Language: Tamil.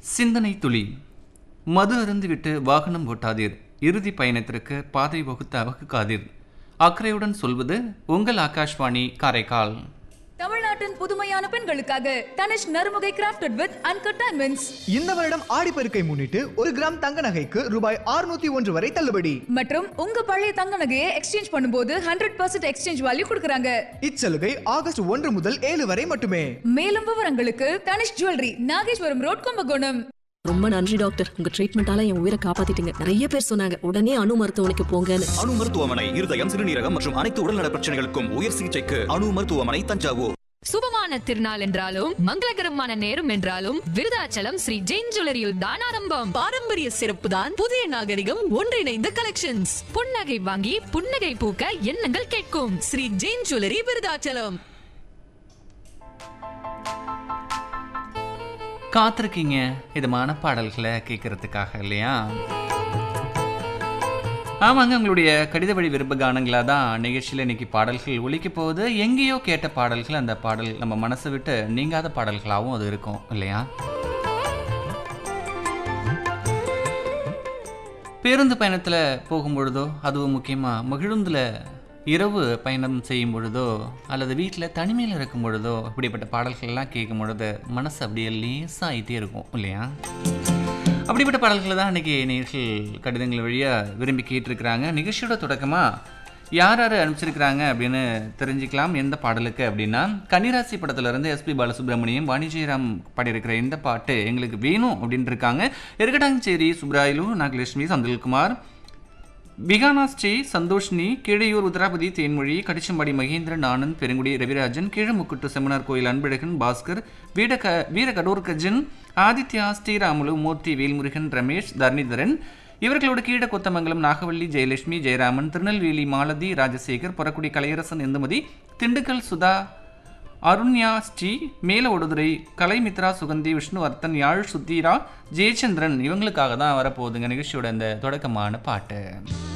சிந்தனை துளி மது அருந்துவிட்டு வாகனம் ஓட்டாதீர் இறுதி பயணத்திற்கு பாதை வகுத்த வகுக்காதீர் அக்கறையுடன் சொல்வது உங்கள் ஆகாஷ்வாணி காரைக்கால் தமிழ்நாட்டின் புதுமையான பெண்களுக்காக Tanishq Narumugai crafted with uncut diamonds இந்த வருடம் ஆடிப்பெருக்கை முன்னிட்டு ஒரு கிராம் தங்க நகைக்கு ரூபாய் 601 ஒன்று வரை தள்ளுபடி மற்றும் உங்க பழைய தங்க நகையை எக்ஸ்சேஞ்ச் பண்ணும்போது ஹண்ட்ரட் பர்சன்ட் எக்ஸ்சேஞ்ச் வேல்யூ கொடுக்குறாங்க இச்சலுகை ஆகஸ்ட் ஒன்று முதல் ஏழு வரை மட்டுமே மேலும் விவரங்களுக்கு தனிஷ் ஜுவல்லரி நாகேஸ்வரம் ரோட் கும்பகோணம் ரொம்ப நன்றி டாக்டர் உங்க ட்ரீட்மெண்டால என் உயிரை காப்பாத்திட்டீங்க நிறைய பேர் சொன்னாங்க உடனே அணு மருத்துவமனைக்கு போங்கன்னு அணு மருத்துவமனை இருதயம் சிறுநீரகம் மற்றும் அனைத்து உடல்நல பிரச்சனைகளுக்கும் உயர் சிகிச்சைக்கு அணு மருத்துவமனை தஞ்சாவூர் சுபமான திருநாள் என்றாலும் மங்களகரமான நேரம் என்றாலும் விருதாச்சலம் ஸ்ரீ ஜெயின் ஜுவல்லரியில் தான் ஆரம்பம் பாரம்பரிய சிறப்பு தான் புதிய நாகரிகம் ஒன்றிணைந்த கலெக்ஷன்ஸ் புன்னகை வாங்கி புன்னகை பூக்க எண்ணங்கள் கேட்கும் ஸ்ரீ ஜெயின் ஜுவல்லரி விருதாச்சலம் காத்திருக்கீங்க இதமான பாடல்களை கேட்கறதுக்காக இல்லையா ஆமாங்க உங்களுடைய கடித வழி விருப்ப கானங்களாக தான் நிகழ்ச்சியில் இன்னைக்கு பாடல்கள் ஒலிக்க போகுது எங்கேயோ கேட்ட பாடல்கள் அந்த பாடல் நம்ம மனசை விட்டு நீங்காத பாடல்களாகவும் அது இருக்கும் இல்லையா பேருந்து பயணத்தில் போகும்பொழுதோ அதுவும் முக்கியமாக மகிழுந்தில் இரவு பயணம் செய்யும் பொழுதோ அல்லது வீட்டில் தனிமையில் இருக்கும் பொழுதோ இப்படிப்பட்ட பாடல்கள்லாம் கேட்கும் பொழுது மனசு அப்படியே லேசாகிட்டே இருக்கும் இல்லையா அப்படிப்பட்ட பாடல்களை தான் இன்றைக்கி நேர்கள் கடிதங்கள் வழியாக விரும்பி கேட்டிருக்கிறாங்க நிகழ்ச்சியோட தொடக்கமாக யார் யார் அனுப்பிச்சிருக்கிறாங்க அப்படின்னு தெரிஞ்சுக்கலாம் எந்த பாடலுக்கு அப்படின்னா கன்னிராசி படத்துலேருந்து எஸ்பி பாலசுப்ரமணியம் வாணிஜெயராம் பாடியிருக்கிற இந்த பாட்டு எங்களுக்கு வேணும் அப்படின்னு இருக்காங்க இருக்கட்டாஞ்சேரி சுப்ராயிலு நாகலட்சுமி செந்தில்குமார் பிகானா ஸ்ரீ சந்தோஷினி கீழையூர் உத்தராபதி தேன்மொழி கடிச்சம்பாடி மகேந்திரன் ஆனந்த் பெருங்குடி ரவிராஜன் கீழமுக்குட்டு செம்மனார் கோயில் அன்பழகன் பாஸ்கர் வீடக வீர கடோர்கஜன் ஆதித்யா ஸ்ரீராமுலு மூர்த்தி வேல்முருகன் ரமேஷ் தர்ணிதரன் இவர்களோட கீழ கொத்தமங்கலம் நாகவள்ளி ஜெயலட்சுமி ஜெயராமன் திருநெல்வேலி மாலதி ராஜசேகர் பொறக்குடி கலையரசன் இந்துமதி திண்டுக்கல் சுதா அருண்யா ஸ்ரீ மேல ஒடுதுரை கலைமித்ரா சுகந்தி விஷ்ணுவர்த்தன் யாழ் சுத்தீரா ஜெயச்சந்திரன் இவங்களுக்காக தான் வரப்போகுதுங்க நிகழ்ச்சியோட இந்த தொடக்கமான பாட்டு